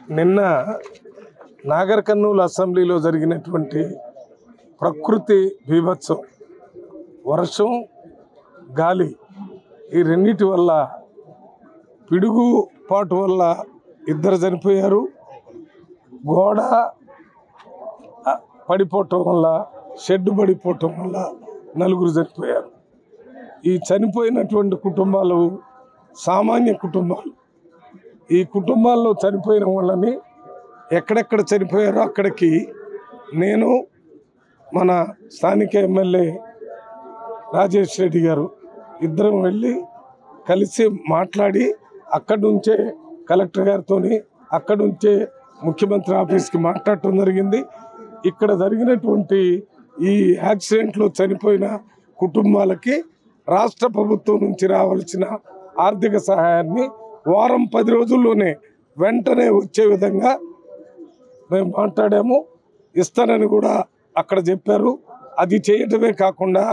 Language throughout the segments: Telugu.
నిన్న నాగర్ కర్నూలు అసెంబ్లీలో జరిగినటువంటి ప్రకృతి బీభత్సం వర్షం గాలి ఈ రెండిటి వల్ల పిడుగుపాటు వల్ల ఇద్దరు చనిపోయారు గోడ ఆ, పడిపోవటం వల్ల షెడ్ పడిపోవటం వల్ల నలుగురు చనిపోయారు ఈ చనిపోయినటువంటి కుటుంబాలు సామాన్య కుటుంబాలు ఈ కుటుంబాల్లో చనిపోయిన వాళ్ళని ఎక్కడెక్కడ చనిపోయారో అక్కడికి నేను మన స్థానిక ఎమ్మెల్యే రాజేష్ రెడ్డి గారు ఇద్దరం వెళ్ళి కలిసి మాట్లాడి అక్కడి నుంచే కలెక్టర్ గారితో అక్కడి నుంచే ముఖ్యమంత్రి ఆఫీస్కి మాట్లాడటం జరిగింది ఇక్కడ జరిగినటువంటి ఈ యాక్సిడెంట్లో చనిపోయిన కుటుంబాలకి రాష్ట్ర ప్రభుత్వం నుంచి రావాల్సిన ఆర్థిక సహాయాన్ని వారం పది రోజుల్లోనే వెంటనే వచ్చే విధంగా మేము మాట్లాడాము ఇస్తానని కూడా అక్కడ చెప్పారు అది చేయటమే కాకుండా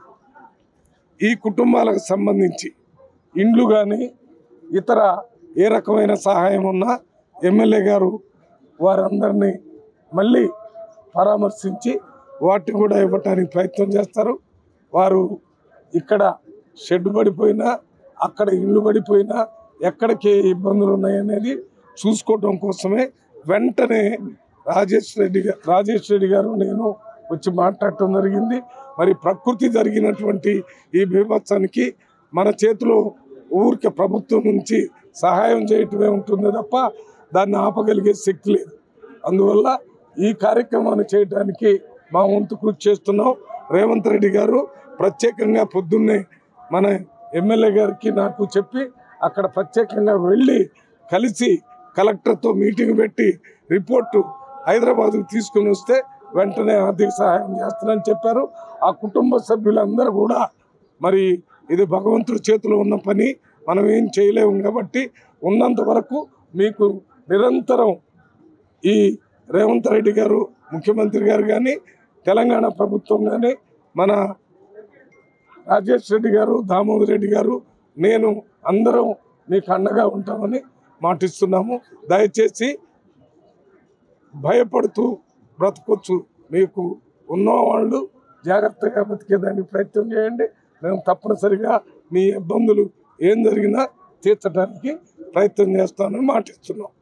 ఈ కుటుంబాలకు సంబంధించి ఇండ్లు కానీ ఇతర ఏ రకమైన సహాయం ఉన్నా ఎమ్మెల్యే గారు వారందరినీ మళ్ళీ పరామర్శించి వాటిని కూడా ఇవ్వటానికి ప్రయత్నం చేస్తారు వారు ఇక్కడ షెడ్ పడిపోయినా అక్కడ ఇల్లు పడిపోయినా ఎక్కడికి ఏ ఇబ్బందులు ఉన్నాయనేది చూసుకోవటం కోసమే వెంటనే రాజేష్ రెడ్డి గారు రాజేష్ రెడ్డి గారు నేను వచ్చి మాట్లాడటం జరిగింది మరి ప్రకృతి జరిగినటువంటి ఈ బీభత్సానికి మన చేతిలో ఊరికే ప్రభుత్వం నుంచి సహాయం చేయటమే ఉంటుంది తప్ప దాన్ని ఆపగలిగే శక్తి లేదు అందువల్ల ఈ కార్యక్రమాన్ని చేయడానికి మా వంతు కృషి చేస్తున్నాం రేవంత్ రెడ్డి గారు ప్రత్యేకంగా పొద్దున్నే మన ఎమ్మెల్యే గారికి నాకు చెప్పి అక్కడ ప్రత్యేకంగా వెళ్ళి కలిసి కలెక్టర్తో మీటింగ్ పెట్టి రిపోర్టు హైదరాబాద్కు తీసుకుని వస్తే వెంటనే ఆర్థిక సహాయం చేస్తానని చెప్పారు ఆ కుటుంబ సభ్యులందరూ కూడా మరి ఇది భగవంతుడి చేతిలో ఉన్న పని మనం ఏం చేయలేము కాబట్టి ఉన్నంత వరకు మీకు నిరంతరం ఈ రేవంత్ రెడ్డి గారు ముఖ్యమంత్రి గారు కానీ తెలంగాణ ప్రభుత్వం కానీ మన రాజేష్ రెడ్డి గారు దామోదర్ రెడ్డి గారు నేను అందరం మీకు అండగా ఉంటామని మాటిస్తున్నాము దయచేసి భయపడుతూ బ్రతకొచ్చు మీకు ఉన్నవాళ్ళు జాగ్రత్తగా బతికేదానికి ప్రయత్నం చేయండి మేము తప్పనిసరిగా మీ ఇబ్బందులు ఏం జరిగినా తీర్చడానికి ప్రయత్నం చేస్తామని మాటిస్తున్నాం